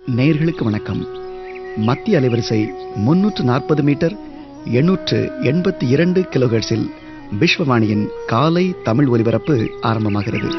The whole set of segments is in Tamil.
நேயர்களுக்கு வணக்கம் மத்திய அலைவரிசை முன்னூற்று நாற்பது மீட்டர் எண்ணூற்று எண்பத்தி இரண்டு கிலோஹெர்ட்ஸில் விஸ்வவாணியின் காலை தமிழ் ஒலிபரப்பு ஆரம்பமாகிறது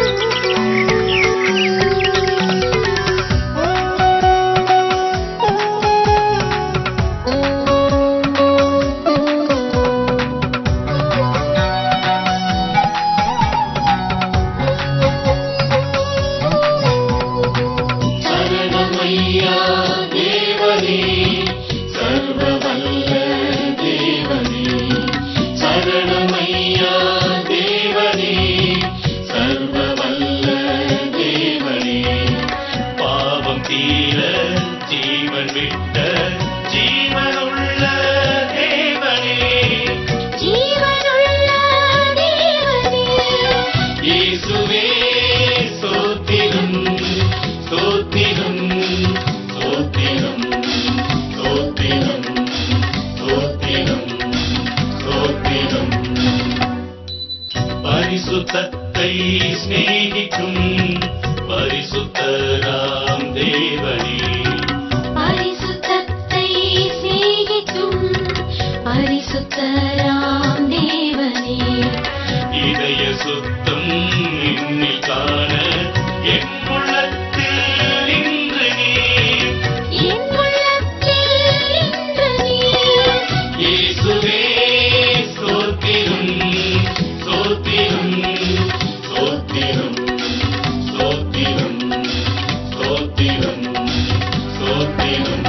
சரணமையா தேவனே சர்வவல்ல தேவனே சரணமையா தேவனே சர்வவல்ல தேவனே பாவம் தீர ஜீவன் விட்ட ஜீவனுள்ள தேவனே ஜீவனுள்ள தேவனே இயேசுவே ஸ்தோத்திரம் ஸ்தோத்திரம் ஸ்தோத்திரம் ஸ்தோத்திரம் ஸ்தோத்திரம் ஸ்தோத்திரம் பரிசுத்தத்தை சிநேகிக்கும் பரிசுத்தராம் தேவனே பரிசுத்தத்தை சிநேகிக்கும் பரிசுத்தராம் தேவனே இதய சுத்தம் இன்னில் காண என் உள்ளத்தில் இன்று நீர் என் உள்ளத்தில் இன்று நீர் இயேசுவே ஸ்தோத்திரம் ஸ்தோத்திரம் ஸ்தோத்திரம் ஸ்தோத்திரம் ஸ்தோத்திரம் ஸ்தோத்திரம்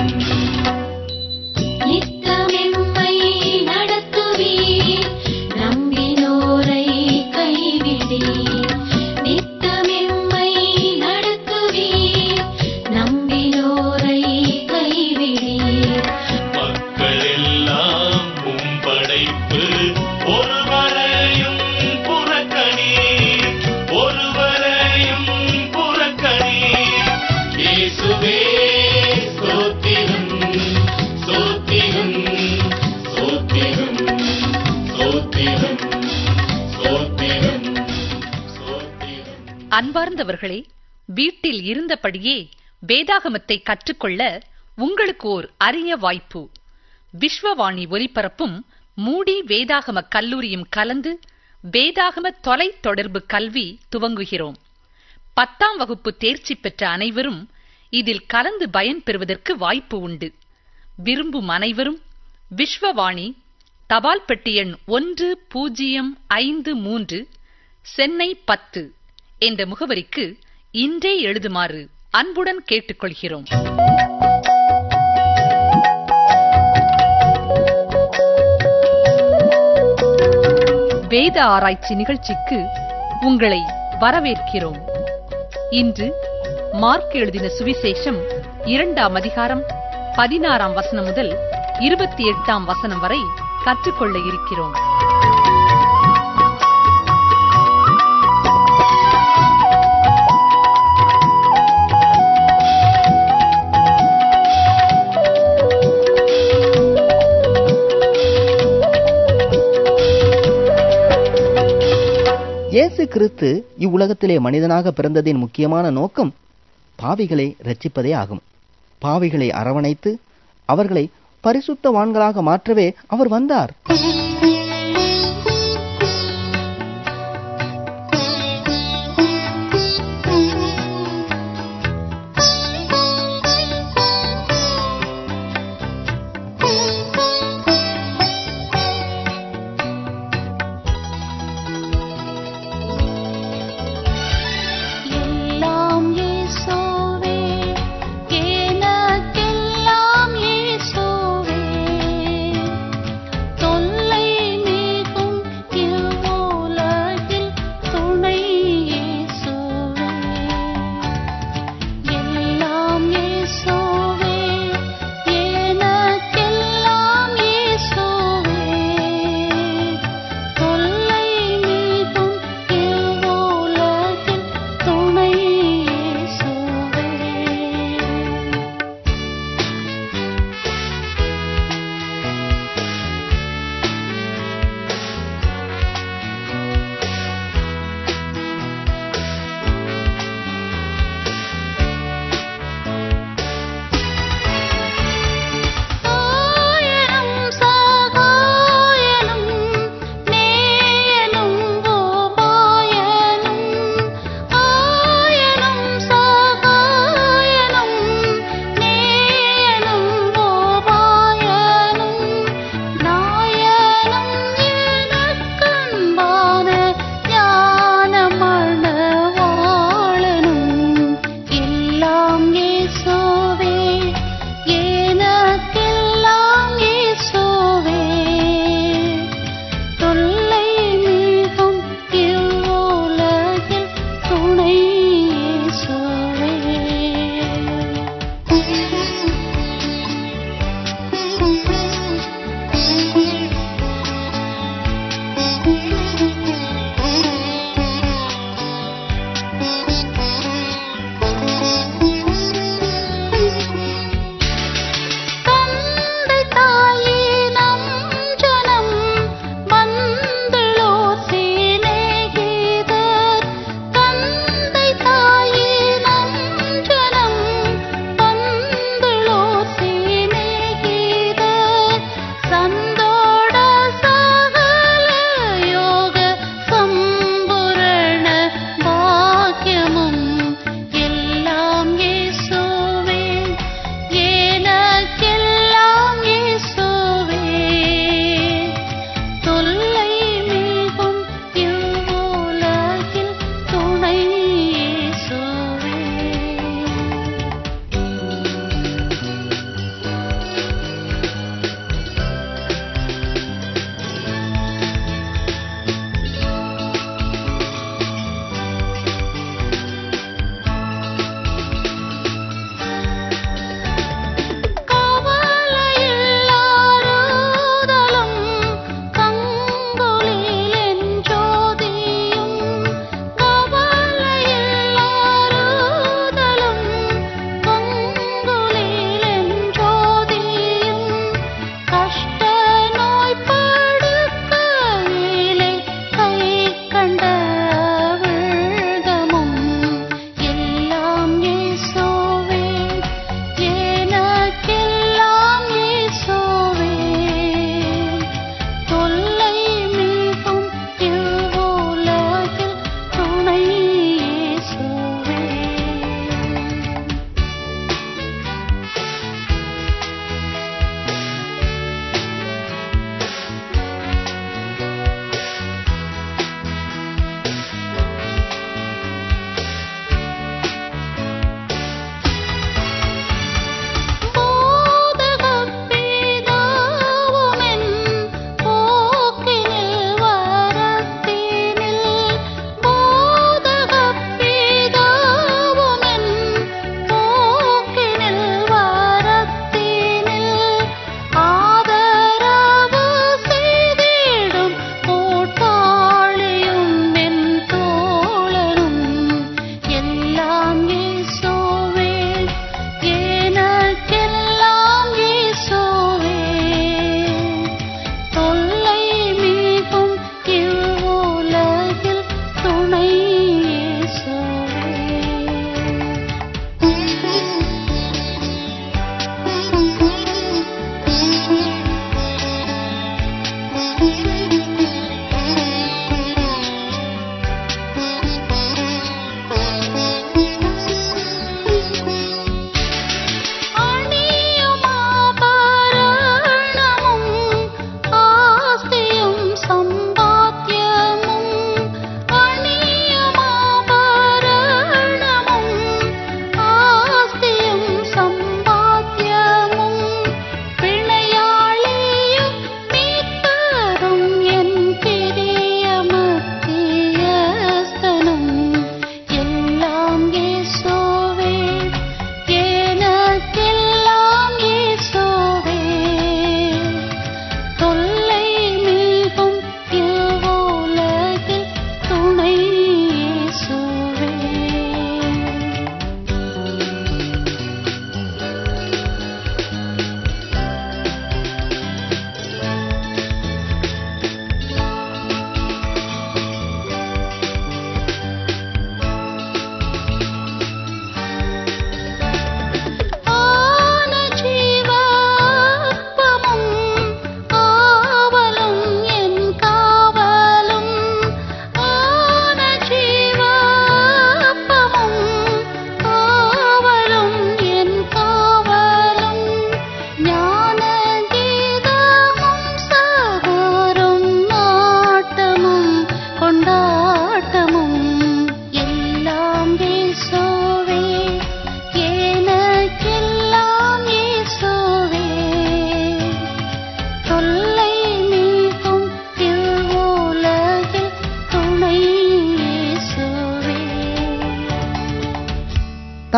நித்தமெம்மை நடத்துவீர் நம்பினோரை கைவிடீர் நித்தமெம்மை நடத்துவீர் நம்பினோரை கைவிடீர் மக்கள் எல்லாம் உம் படைப்பு ஒருவரையும் புறக்கணீர் ஒருவரையும் புறக்கணீர் இயேசுவே ஸ்தோத்திரம் ஸ்தோத்திரம் ஸ்தோத்திரம் ஸ்தோத்திரம் ஸ்தோத்திரம் ஸ்தோத்திரம் அன்பார்ந்தவர்களே வீட்டில் இருந்தபடியே வேதாகமத்தை கற்றுக்கொள்ள உங்களுக்கு ஓர் அரிய வாய்ப்பு விஸ்வவாணி ஒலிபரப்பும் மூடி வேதாகம கல்லூரியும் கலந்து வேதாகம தொலை தொடர்பு கல்வி துவங்குகிறோம் பத்தாம் வகுப்பு தேர்ச்சி பெற்ற அனைவரும் இதில் கலந்து பயன்பெறுவதற்கு வாய்ப்பு உண்டு விரும்பும் அனைவரும் விஸ்வவாணி தபால் பெட்டி எண் ஒன்று பூஜ்ஜியம் ஐந்து மூன்று சென்னை பத்து என்ற முகவரிக்கு இன்றே எழுதுமாறு அன்புடன் கேட்டுக்கொள்கிறோம் வேத ஆராய்ச்சி நிகழ்ச்சிக்கு உங்களை வரவேற்கிறோம் இன்று மார்க் எழுதின சுவிசேஷம் இரண்டாம் அதிகாரம் பதினாறாம் வசனம் முதல் இருபத்தி எட்டாம் வசனம் வரை கற்றுக்கொள்ள இருக்கிறோம் இயேசு கிறிஸ்து இவ்வுலகத்திலே மனிதனாக பிறந்ததின் முக்கியமான நோக்கம் பாவிகளை ரட்சிப்பதே ஆகும் பாவிகளை அரவணைத்து அவர்களை பரிசுத்தவான்களாக மாற்றவே அவர் வந்தார் எல்லாம் இயேசுவே எனக்கெல்லாம் இயேசுவே தொல்லை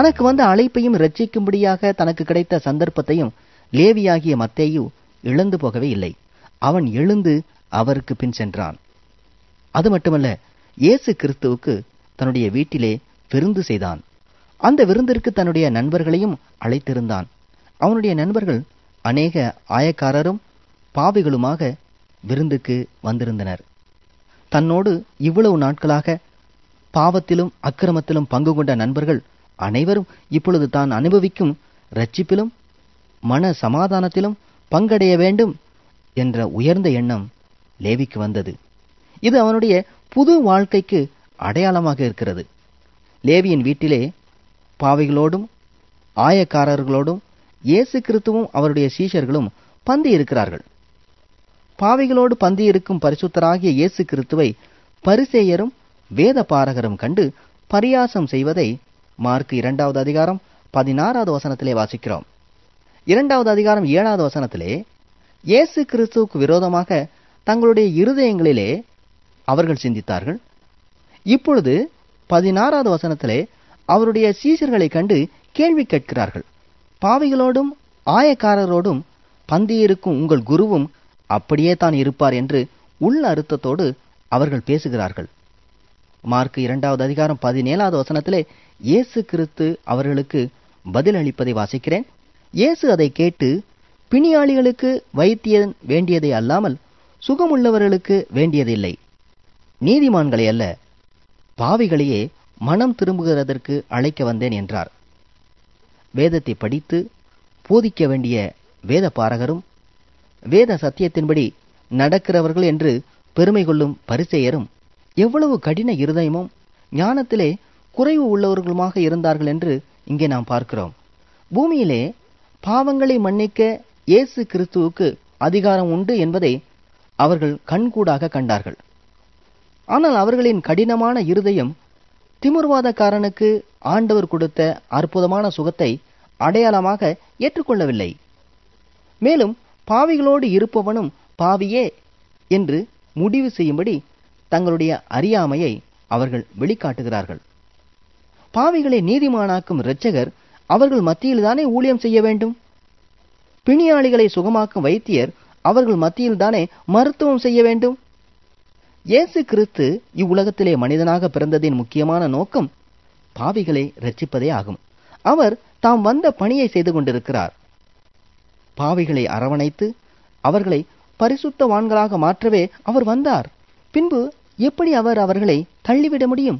தனக்கு வந்த அழைப்பையும் ரட்சிக்கும்படியாக தனக்கு கிடைத்த சந்தர்ப்பத்தையும் லேவியாகிய மத்தேயு இழந்து போகவே இல்லை அவன் எழுந்து அவருக்கு பின் சென்றான் அது மட்டுமல்ல இயேசு கிறிஸ்துவுக்கு தன்னுடைய வீட்டிலே விருந்து செய்தான் அந்த விருந்திற்கு தன்னுடைய நண்பர்களையும் அழைத்திருந்தான் அவனுடைய நண்பர்கள் அநேக ஆயக்காரரும் பாவிகளுமாக விருந்துக்கு வந்திருந்தனர் தன்னோடு இவ்வளவு நாட்களாக பாவத்திலும் அக்கிரமத்திலும் பங்கு கொண்ட நண்பர்கள் அனைவரும் இப்பொழுது தான் அனுபவிக்கும் ரட்சிப்பிலும் மன சமாதானத்திலும் பங்கடைய வேண்டும் என்ற உயர்ந்த எண்ணம் லேவிக்கு வந்தது இது அவனுடைய புது வாழ்க்கைக்கு அடையாளமாக இருக்கிறது லேவியின் வீட்டிலே பாவைகளோடும் ஆயக்காரர்களோடும் இயேசு கிறிஸ்துவும் அவருடைய சீஷர்களும் பந்தி இருக்கிறார்கள் பாவிகளோடு பந்தி இருக்கும் பரிசுத்தராகிய இயேசு கிறிஸ்துவை பரிசேயரும் வேத பாரகரும் கண்டு பரியாசம் செய்வதை மார்க் இரண்டாவது அதிகாரம் பதினாறாவது வசனத்திலே வாசிக்கிறோம் இரண்டாவது அதிகாரம் ஏழாவது வசனத்திலே இயேசு கிறிஸ்துவுக்கு விரோதமாக தங்களுடைய இருதயங்களிலே அவர்கள் சிந்தித்தார்கள் இப்பொழுது பதினாறாவது வசனத்திலே அவருடைய சீசர்களைக் கண்டு கேள்வி கேட்கிறார்கள் பாவிகளோடும் ஆயக்காரரோடும் பந்தியிருக்கும் உங்கள் குருவும் அப்படியே தான் இருப்பார் என்று உள்ள அர்த்தத்தோடு அவர்கள் பேசுகிறார்கள் மார்க் இரண்டாவது அதிகாரம் பதினேழாவது வசனத்திலே இயேசு கிறிஸ்து அவர்களுக்கு பதில் அளிப்பதை வாசிக்கிறேன் இயேசு அதை கேட்டு பிணியாளிகளுக்கு வைத்தியன் வேண்டியதை அல்லாமல் சுகமுள்ளவர்களுக்கு வேண்டியதில்லை நீதிமான்களை அல்ல பாவிகளையே மனம் திரும்புகிறதற்கு அழைக்க வந்தேன் என்றார் வேதத்தை படித்து போதிக்க வேண்டிய வேத பாரகரும் வேத சத்தியத்தின்படி நடக்கிறவர்கள் என்று பெருமை கொள்ளும் பரிசெயரும் எவ்வளவு கடின இருதயமும் ஞானத்திலே குறைவு உள்ளவர்களுமாக இருந்தார்கள் என்று இங்கே நாம் பார்க்கிறோம் பூமியிலே பாவங்களை மன்னிக்க இயேசு கிறிஸ்துவுக்கு அதிகாரம் உண்டு என்பதை அவர்கள் கண்கூடாக கண்டார்கள் ஆனால் அவர்களின் கடினமான இருதயம் திமுர்வாதக்காரனுக்கு ஆண்டவர் கொடுத்த அற்புதமான சுகத்தை அடையாளமாக ஏற்றுக்கொள்ளவில்லை மேலும் பாவிகளோடு இருப்பவனும் பாவியே என்று முடிவு செய்யும்படி தங்களுடைய அறியாமையை அவர்கள் வெளிக்காட்டுகிறார்கள் பாவிகளை நீதிமானாக்கும் இரட்சகர் அவர்கள் மத்தியில்தானே ஊழியம் செய்ய வேண்டும் பிணியாளிகளை சுகமாக்கும் வைத்தியர் அவர்கள் மத்தியில்தானே மருத்துவம் செய்ய வேண்டும் இயேசு கிறிஸ்து இவ்வுலகத்திலே மனிதனாக பிறந்ததின் முக்கியமான நோக்கம் பாவிகளை ரட்சிப்பதே ஆகும் அவர் தாம் வந்த பணியை செய்து கொண்டிருக்கிறார் பாவிகளை அரவணைத்து அவர்களை பரிசுத்தவான்களாக மாற்றவே அவர் வந்தார் பின்பு எப்படி அவர் அவர்களை தள்ளிவிட முடியும்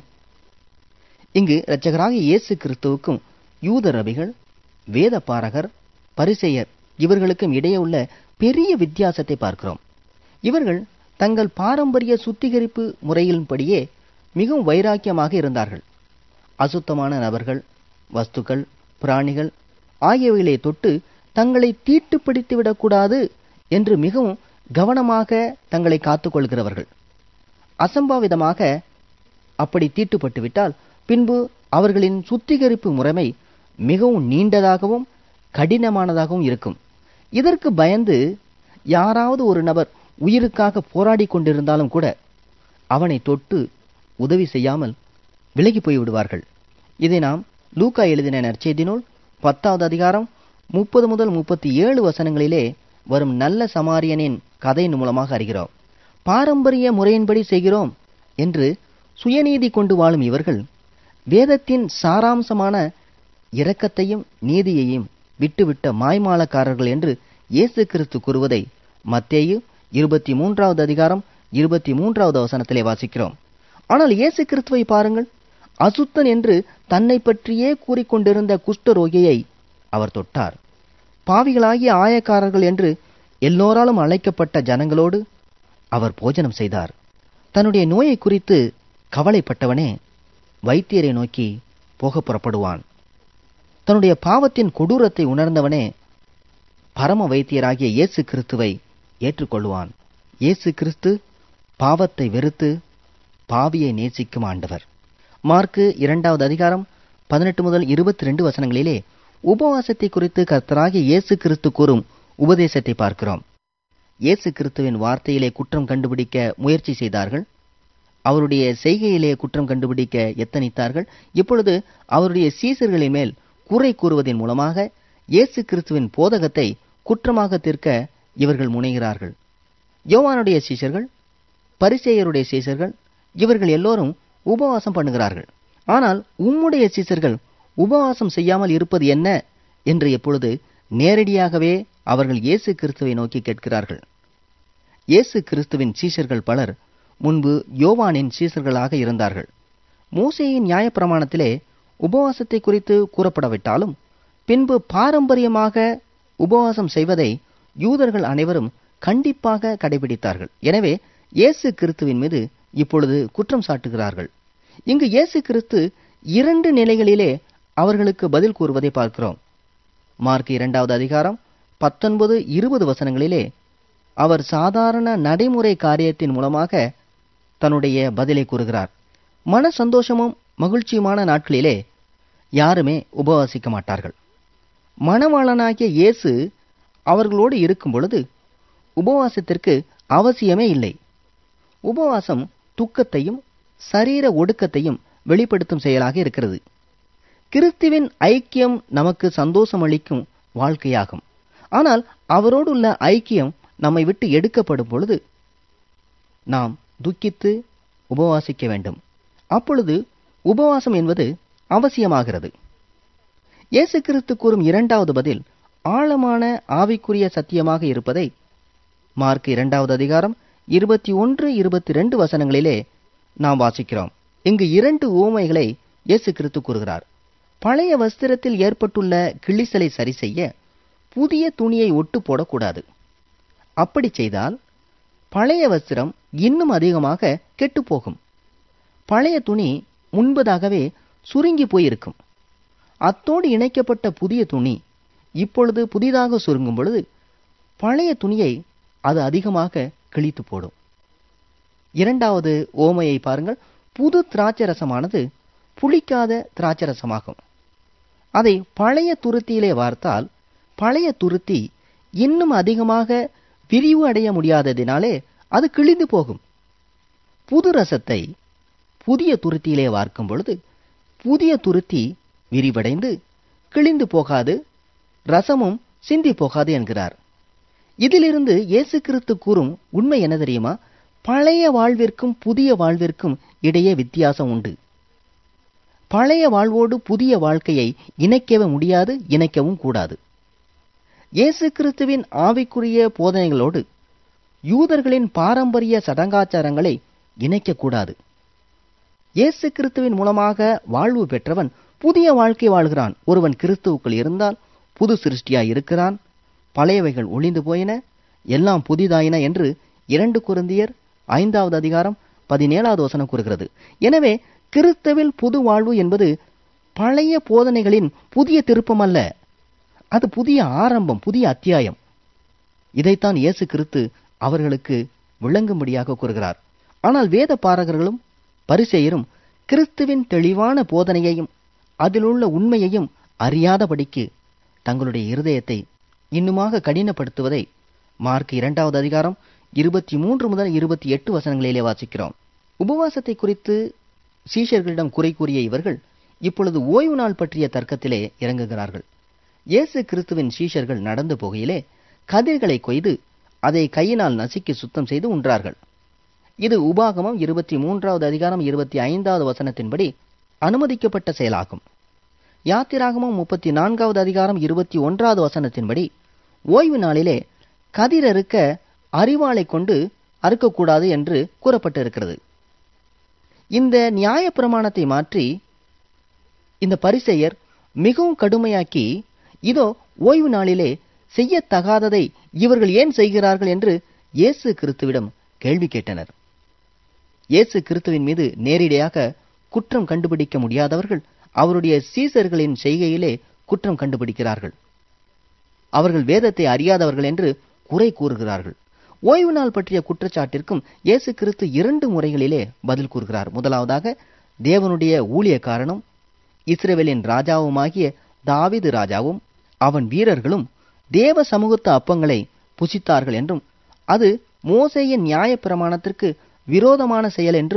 இங்கு இரட்சகராகிய இயேசு கிறிஸ்துவுக்கும் யூத ரபிகள் வேத பாரகர் பரிசெயர் இவர்களுக்கும் இடையே உள்ள பெரிய வித்தியாசத்தை பார்க்கிறோம் இவர்கள் தங்கள் பாரம்பரிய சுத்திகரிப்பு முறையின்படியே மிகவும் வைராக்கியமாக இருந்தார்கள் அசுத்தமான நபர்கள் வஸ்துக்கள் பிராணிகள் ஆகியவைகளை தொட்டு தங்களை தீட்டுப்படுத்தி விடக்கூடாது என்று மிகவும் கவனமாக தங்களை காத்துக்கொள்கிறவர்கள் அசம்பாவிதமாக அப்படி தீட்டுப்பட்டு விட்டால் பின்பு அவர்களின் சுத்திகரிப்பு முறைமை மிகவும் நீண்டதாகவும் கடினமானதாகவும் இருக்கும் இதற்கு பயந்து யாராவது ஒரு நபர் உயிருக்காக போராடி கொண்டிருந்தாலும் கூட அவனை தொட்டு உதவி செய்யாமல் விலகி போய்விடுவார்கள் இதை நாம் லூக்கா எழுதின நற்செய்தி நூல் பத்தாவது அதிகாரம் முப்பது முதல் முப்பத்தி ஏழு வசனங்களிலே வரும் நல்ல சமாரியனின் கதையின் மூலமாக அறிகிறோம் பாரம்பரிய முறையின்படி செய்கிறோம் என்று சுயநீதி கொண்டு வாழும் இவர்கள் வேதத்தின் சாராம்சமான இரக்கத்தையும் நீதியையும் விட்டுவிட்ட மாய்மாலக்காரர்கள் என்று இயேசு கிறிஸ்து கூறுவதை மத்தேயு இருபத்தி மூன்றாவது அதிகாரம் இருபத்தி மூன்றாவது வசனத்திலே வாசிக்கிறோம் ஆனால் இயேசு கிறிஸ்துவை பாருங்கள் அசுத்தன் என்று தன்னை பற்றியே கூறிக்கொண்டிருந்த குஷ்டரோகியை அவர் தொட்டார் பாவிகளாகிய ஆயக்காரர்கள் என்று எல்லோராலும் அழைக்கப்பட்ட ஜனங்களோடு அவர் போஜனம் செய்தார் தன்னுடைய நோயை குறித்து கவலைப்பட்டவனே வைத்தியரை நோக்கி போக புறப்படுவான் தன்னுடைய பாவத்தின் கொடூரத்தை உணர்ந்தவனே பரம வைத்தியராகிய இயேசு கிறிஸ்துவை ஏற்றுக்கொள்வான் இயேசு கிறிஸ்து பாவத்தை வெறுத்து பாவியை நேசிக்கும் ஆண்டவர் மார்க்கு இரண்டாவது அதிகாரம் பதினெட்டு முதல் இருபத்தி ரெண்டு வசனங்களிலே உபவாசத்தை குறித்து கர்த்தராகிய இயேசு கிறிஸ்து கூறும் உபதேசத்தை பார்க்கிறோம் இயேசு கிறிஸ்துவின் வார்த்தையிலே குற்றம் கண்டுபிடிக்க முயற்சி செய்தார்கள் அவருடைய செய்கையிலே குற்றம் கண்டுபிடிக்க எத்தனித்தார்கள் இப்பொழுது அவருடைய சீசர்களின் மேல் குறை கூறுவதன் மூலமாக இயேசு கிறிஸ்துவின் போதகத்தை குற்றமாக தீர்க்க இவர்கள் முனைகிறார்கள் யோவானுடைய சீசர்கள் பரிசேயருடைய சீசர்கள் இவர்கள் எல்லோரும் உபவாசம் பண்ணுகிறார்கள் ஆனால் உம்முடைய சீசர்கள் உபவாசம் செய்யாமல் இருப்பது என்ன என்று எப்பொழுது நேரடியாகவே அவர்கள் இயேசு கிறிஸ்துவை நோக்கி கேட்கிறார்கள் இயேசு கிறிஸ்துவின் சீஷர்கள் பலர் முன்பு யோவானின் சீஷர்களாக இருந்தார்கள் மோசேயின் நியாயப்பிரமாணத்திலே உபவாசத்தை குறித்து கூறப்படவிட்டாலும் பின்பு பாரம்பரியமாக உபவாசம் செய்வதை யூதர்கள் அனைவரும் கண்டிப்பாக கடைபிடித்தார்கள் எனவே இயேசு கிறிஸ்துவின் மீது இப்பொழுது குற்றம் சாட்டுகிறார்கள் இங்கு இயேசு கிறிஸ்து இரண்டு நிலைகளிலே அவர்களுக்கு பதில் கூறுவதை பார்க்கிறோம் மார்க் இரண்டாவது அதிகாரம் பத்தொன்பது இருபது வசனங்களிலே அவர் சாதாரண நடைமுறை காரியத்தின் மூலமாக தன்னுடைய பதிலை கூறுகிறார் மன சந்தோஷமும் மகிழ்ச்சியுமான நாட்களிலே யாருமே உபவாசிக்க மாட்டார்கள் மணவாளனாகிய இயேசு அவர்களோடு இருக்கும் பொழுது உபவாசத்திற்கு அவசியமே இல்லை உபவாசம் துக்கத்தையும் சரீர ஒடுக்கத்தையும் வெளிப்படுத்தும் செயலாக இருக்கிறது கிறிஸ்துவின் ஐக்கியம் நமக்கு சந்தோஷம் அளிக்கும் வாழ்க்கையாகும் ஆனால் அவரோடு உள்ள ஐக்கியம் நம்மை விட்டு எடுக்கப்படும் பொழுது நாம் துக்கித்து உபவாசிக்க வேண்டும் அப்பொழுது உபவாசம் என்பது அவசியமாகிறது இயேசு கிறிஸ்து கூறும் இரண்டாவது பதில் ஆழமான ஆவிக்குரிய சத்தியமாக இருப்பதை மார்க் இரண்டாவது அதிகாரம் இருபத்தி ஒன்று இருபத்தி ரெண்டு வசனங்களிலே நாம் வாசிக்கிறோம் இங்கு இரண்டு ஊமைகளை இயேசு கிறிஸ்து கூறுகிறார் பழைய வஸ்திரத்தில் ஏற்பட்டுள்ள கிழிசலை சரி செய்ய புதிய துணியை ஒட்டு போடக்கூடாது அப்படி செய்தால் பழைய வஸ்திரம் இன்னும் அதிகமாக கெட்டுப்போகும் பழைய துணி முன்பதாகவே சுருங்கி போயிருக்கும் அத்தோடு இணைக்கப்பட்ட புதிய துணி இப்பொழுது புதிதாக சுருங்கும் பொழுது பழைய துணியை அது அதிகமாக கிழித்து போடும் இரண்டாவது ஓமையை பாருங்கள் புது திராட்சரசமானது புளிக்காத திராட்சரசமாகும் அதை பழைய துருத்தியிலே வார்த்தால் பழைய துருத்தி இன்னும் அதிகமாக விரிவு அடைய முடியாததினாலே அது கிழிந்து போகும் புது ரசத்தை புதிய துருத்தியிலே வார்க்கும் பொழுது புதிய துருத்தி விரிவடைந்து கிழிந்து போகாது ரசமும் சிந்தி போகாது என்கிறார் இதிலிருந்து இயேசு கிறிஸ்து கூறும் உண்மை என்ன தெரியுமா பழைய வாழ்விற்கும் புதிய வாழ்விற்கும் இடையே வித்தியாசம் உண்டு பழைய வாழ்வோடு புதிய வாழ்க்கையை இணைக்கவே முடியாது இணைக்கவும் கூடாது இயேசு கிறிஸ்துவின் ஆவிக்குரிய போதனைகளோடு யூதர்களின் பாரம்பரிய சடங்காச்சாரங்களை இணைக்கக்கூடாது இயேசு கிறிஸ்துவின் மூலமாக வாழ்வு பெற்றவன் புதிய வாழ்க்கை வாழ்கிறான் ஒருவன் கிறிஸ்துவுக்குள் இருந்தால் புது சிருஷ்டியாய் இருக்கிறான் பழையவைகள் ஒளிந்து போயின எல்லாம் புதிதாயின என்று இரண்டு குருந்தியர் ஐந்தாவது அதிகாரம் பதினேழாவது வசனம் கூறுகிறது எனவே கிறிஸ்தவில் புது வாழ்வு என்பது பழைய போதனைகளின் புதிய திருப்பம் அல்ல அது புதிய ஆரம்பம் புதிய அத்தியாயம் இதைத்தான் இயேசு கிறிஸ்து அவர்களுக்கு விளங்கும்படியாக கூறுகிறார் ஆனால் வேத பாரகர்களும் பரிசெயரும் கிறிஸ்துவின் தெளிவான போதனையையும் அதிலுள்ள உண்மையையும் அறியாதபடிக்கு தங்களுடைய இருதயத்தை இன்னுமாக கடினப்படுத்துவதை மார்க் இரண்டாவது அதிகாரம் இருபத்தி மூன்று முதல் இருபத்தி எட்டு வசனங்களிலே வாசிக்கிறோம் உபவாசத்தை குறித்து சீஷர்களிடம் குறை கூறிய இவர்கள் இப்பொழுது ஓய்வு நாள் பற்றிய தர்க்கத்திலே இறங்குகிறார்கள் இயேசு கிறிஸ்துவின் சீஷர்கள் நடந்து போகையிலே கதிர்களை கொய்து அதை கையினால் நசுக்கி சுத்தம் செய்து உண்றார்கள் இது உபாகமம் இருபத்தி மூன்றாவது அதிகாரம் இருபத்தி ஐந்தாவது வசனத்தின்படி அனுமதிக்கப்பட்ட செயலாகும் யாத்திராகமம் முப்பத்தி நான்காவது அதிகாரம் இருபத்தி ஒன்றாவது வசனத்தின்படி ஓய்வு நாளிலே கதிர் அறுக்க அறிவாளை கொண்டு அறுக்கக்கூடாது என்று கூறப்பட்டிருக்கிறது இந்த நியாய பிரமாணத்தை மாற்றி இந்த பரிசெயர் மிகவும் கடுமையாக்கி இதோ ஓய்வு நாளிலே செய்யத்தகாததை இவர்கள் ஏன் செய்கிறார்கள் என்று இயேசு கிறிஸ்துவிடம் கேள்வி கேட்டனர் இயேசு கிறிஸ்துவின் மீது நேரிடையாக குற்றம் கண்டுபிடிக்க முடியாதவர்கள் அவருடைய சீசர்களின் செய்கையிலே குற்றம் கண்டுபிடிக்கிறார்கள் அவர்கள் வேதத்தை அறியாதவர்கள் என்று குறை கூறுகிறார்கள் ஓய்வு நாள் பற்றிய குற்றச்சாட்டிற்கும் இயேசு கிறிஸ்து இரண்டு முறைகளிலே பதில் கூறுகிறார் முதலாவதாக தேவனுடைய ஊழியக்காரனும் இஸ்ரேவேலின் ராஜாவுமாகிய தாவீது ராஜாவும் அவன் வீரர்களும் தேவ சமூகத்து அப்பங்களை புசித்தார்கள் என்றும் அது மோசேயின் நியாய பிரமாணத்திற்கு விரோதமான செயல் என்றும்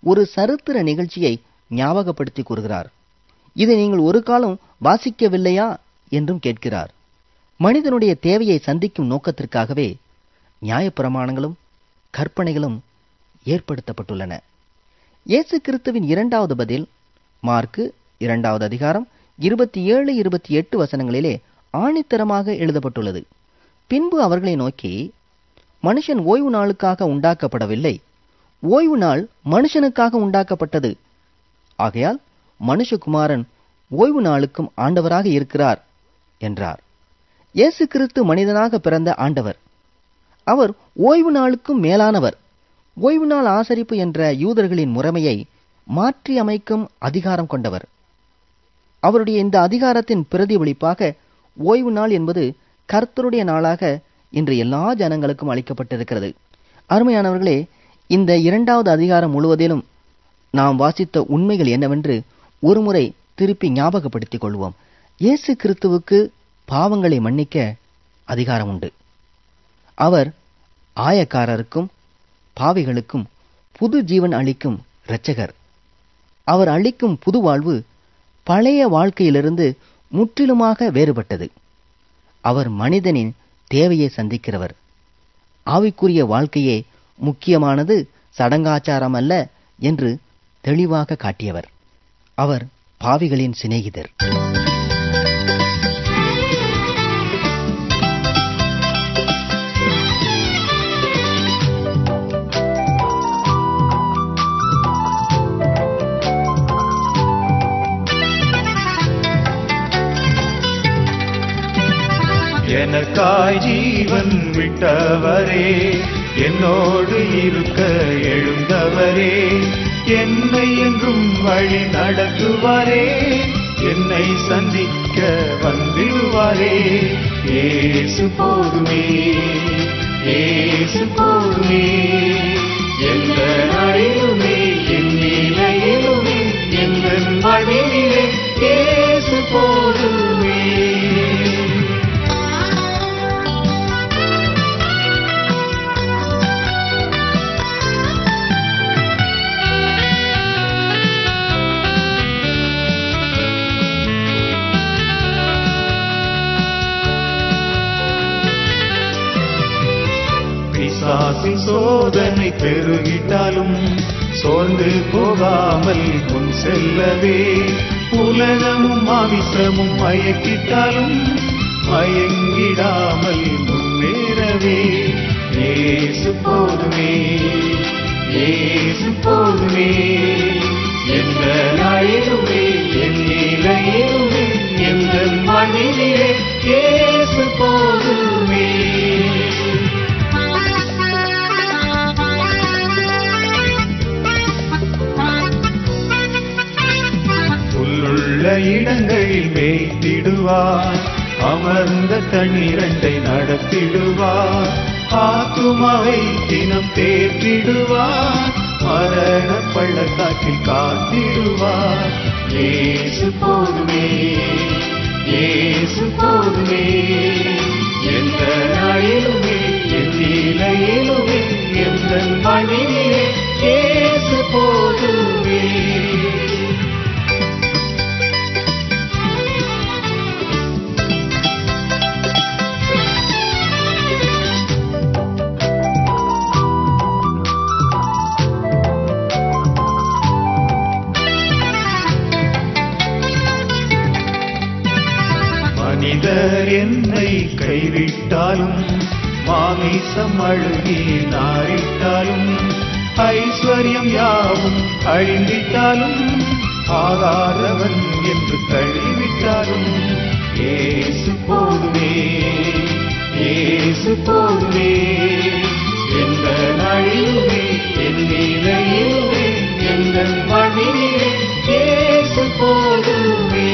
ஒரு சரித்திர நிகழ்ச்சியை ஞாபகப்படுத்தி கூறுகிறார் இதை நீங்கள் ஒரு காலம் வாசிக்கவில்லையா என்றும் கேட்கிறார் மனிதனுடைய தேவையை சந்திக்கும் நோக்கத்திற்காகவே நியாயப்பிரமாணங்களும் கற்பனைகளும் ஏற்படுத்தப்பட்டுள்ளன இயேசு கிறிஸ்துவின் இரண்டாவது பதில் மார்க்கு இரண்டாவது அதிகாரம் இருபத்தி ஏழு இருபத்தி எட்டு வசனங்களிலே ஆணித்தரமாக எழுதப்பட்டுள்ளது பின்பு அவர்களை நோக்கி மனுஷன் ஓய்வு நாளுக்காக உண்டாக்கப்படவில்லை ஓய்வு நாள் மனுஷனுக்காக உண்டாக்கப்பட்டது ஆகையால் மனுஷகுமாரன் ஓய்வு நாளுக்கும் ஆண்டவராக இருக்கிறார் என்றார் இயேசு கிறிஸ்து மனிதனாக பிறந்த ஆண்டவர் அவர் ஓய்வு நாளுக்கும் மேலானவர் ஓய்வு நாள் ஆசரிப்பு என்ற யூதர்களின் முறைமையை மாற்றி அமைக்கும் அதிகாரம் கொண்டவர் அவருடைய இந்த அதிகாரத்தின் பிரதிபலிப்பாக ஓய்வு நாள் என்பது கர்த்தருடைய நாளாக இன்று எல்லா ஜனங்களுக்கும் அளிக்கப்பட்டிருக்கிறது அருமையானவர்களே இந்த இரண்டாவது அதிகாரம் முழுவதிலும் நாம் வாசித்த உண்மைகள் என்னவென்று ஒருமுறை திருப்பி ஞாபகப்படுத்திக் கொள்வோம் இயேசு கிறிஸ்துவுக்கு பாவங்களை மன்னிக்க அதிகாரம் உண்டு அவர் ஆயக்காரருக்கும் பாவிகளுக்கும் புது ஜீவன் அளிக்கும் இரட்சகர் அவர் அளிக்கும் புது வாழ்வு பழைய வாழ்க்கையிலிருந்து முற்றிலுமாக வேறுபட்டது அவர் மனிதனின் தேவையை சந்திக்கிறவர் ஆவிக்குரிய வாழ்க்கையே முக்கியமானது சடங்காச்சாரம் அல்ல என்று தெளிவாக காட்டியவர் அவர் பாவிகளின் சிநேகிதர் எனக்காய் ஜீவன் விட்டவரே என்னோடு இருக்க எழுந்தவரே என்னை என்றும் வழி நடத்துவாரே என்னை சந்திக்க வந்திடுவாரே ஏசு போதுமே ஏசு போதுமே எந்த நாளிலுமே என் நிலையிலுமே எந்த வழியிலே ஏசு போதுமே பிசாசின் சோதனை பெருகிட்டாலும் சோர்ந்து போகாமல் முன் செல்லவே உலகமும் மாமிசமும் மயக்கிட்டாலும் மயங்கிடாமல் முன்னேறவே ஏசு போதுமே ஏசு போதுமே எந்த நாளிலுமே என் நிலையிலுமே எந்த மண்ணிலே ஏசு போதுமே புல்லுள்ள இடங்களில் மேய்த்திடுவார் அமர்ந்த தண்ணீரண்டை நடத்திடுவார் ஆத்துமாவை தினம் தேற்றிடுவார் மரண பள்ளத்தாக்கில் காத்திடுவார் ஏசு போதுமே ஏசு போதுமே எந்த நாளிலுமே என் நிலையிலுமே எந்த மணியிலே ஏசு போதுமே மனிதர் என்னை கைவிட்டாலும் மாமிசம் அழுகி நாரிட்டாலும் ஐஸ்வர்யம் யாவும் அழிந்திட்டாலும் ஆகாதவன் என்று தள்ளிவிட்டாலும் ஏசு போதுமே ஏசு போதுமே எந்த நாளிலுமே என் நிலையிலுமே எந்த மணியிலே ஏசு போதுமே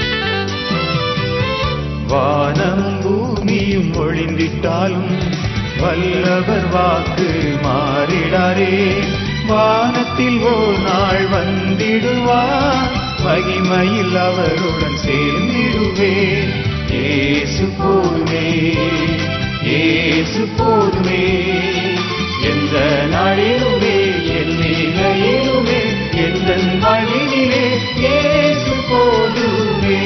வானம் பூமியும் ஒழிந்திட்டாலும் வல்லவர் வாக்கு மாறிடாரே வானத்தில் ஓர் நாள் வந்திடுவார் மகிமையில் அவருடன் சேர்ந்திடுவே ஏசு போதுமே ஏசு போதுமே எந்த நாளிலுமே என் நிலையிலுமே எந்த வாழ்வினிலே ஏசு போதுமே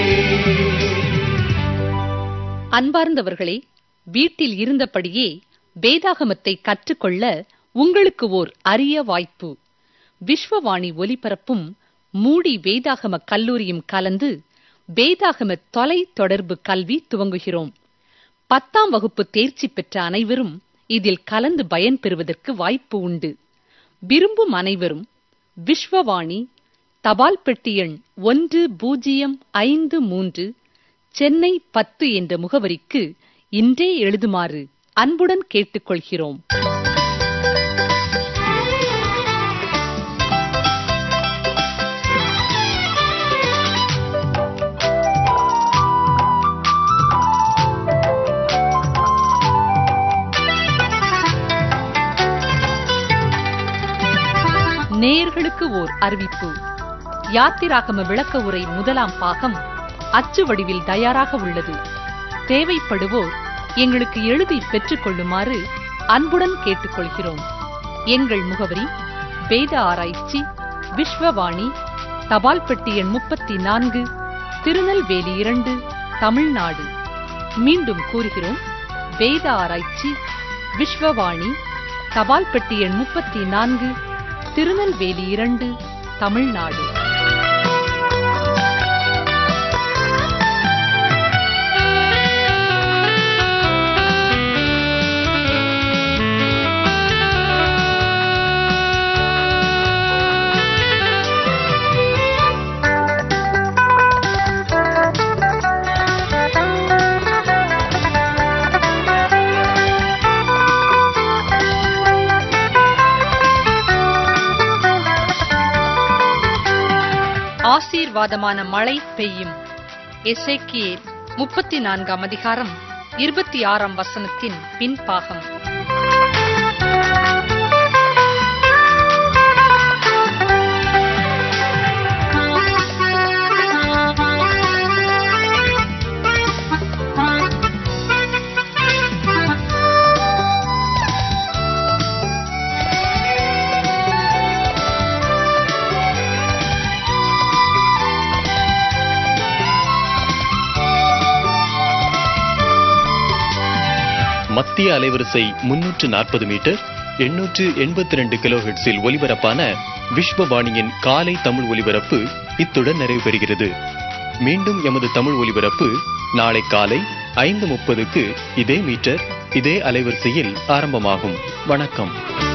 அன்பார்ந்தவர்களே வீட்டில் இருந்தபடியே வேதாகமத்தை கற்றுக்கொள்ள உங்களுக்கு ஓர் அரிய வாய்ப்பு விஸ்வவாணி ஒலிபரப்பும் மூடி வேதாகம கல்லூரியும் கலந்து வேதாகம தொலை தொடர்பு கல்வி துவங்குகிறோம் பத்தாம் வகுப்பு தேர்ச்சி பெற்ற அனைவரும் இதில் கலந்து பயன்பெறுவதற்கு வாய்ப்பு உண்டு விரும்பும் அனைவரும் விஸ்வவாணி தபால் பெட்டி எண் ஒன்று பூஜ்ஜியம் ஐந்து மூன்று சென்னை பத்து என்ற முகவரிக்கு இன்றே எழுதுமாறு அன்புடன் கேட்டுக்கொள்கிறோம் நேயர்களுக்கு ஓர் அறிவிப்பு யாத்திராகம விளக்க உரை முதலாம் பாகம் அச்சு வடிவில் தயாராக உள்ளது தேவைப்படுவோர் எங்களுக்கு எழுதி பெற்றுக் கொள்ளுமாறு அன்புடன் கேட்டுக்கொள்கிறோம் எங்கள் முகவரி வேத ஆராய்ச்சி விஸ்வவாணி தபால் பெட்டி எண் முப்பத்தி நான்கு திருநெல்வேலி இரண்டு தமிழ்நாடு மீண்டும் கூறுகிறோம் வேத ஆராய்ச்சி விஸ்வவாணி தபால் பெட்டி எண் முப்பத்தி நான்கு திருநெல்வேலி இரண்டு தமிழ்நாடு ஆசீர்வாதமான மழை பெய்யும் எசேக்கியேல் முப்பத்தி நான்காம் அதிகாரம் இருபத்தி ஆறாம் வசனத்தின் பின்பாகம் மத்திய அலைவரிசை முன்னூற்று நாற்பது மீட்டர் எண்ணூற்று எண்பத்தி ரெண்டு கிலோஹெட்ஸில் ஒலிபரப்பான விஸ்வவாணியின் காலை தமிழ் ஒலிபரப்பு இத்துடன் நிறைவு பெறுகிறது மீண்டும் எமது தமிழ் ஒலிபரப்பு நாளை காலை ஐந்து முப்பதுக்கு இதே மீட்டர் இதே அலைவரிசையில் ஆரம்பமாகும் வணக்கம்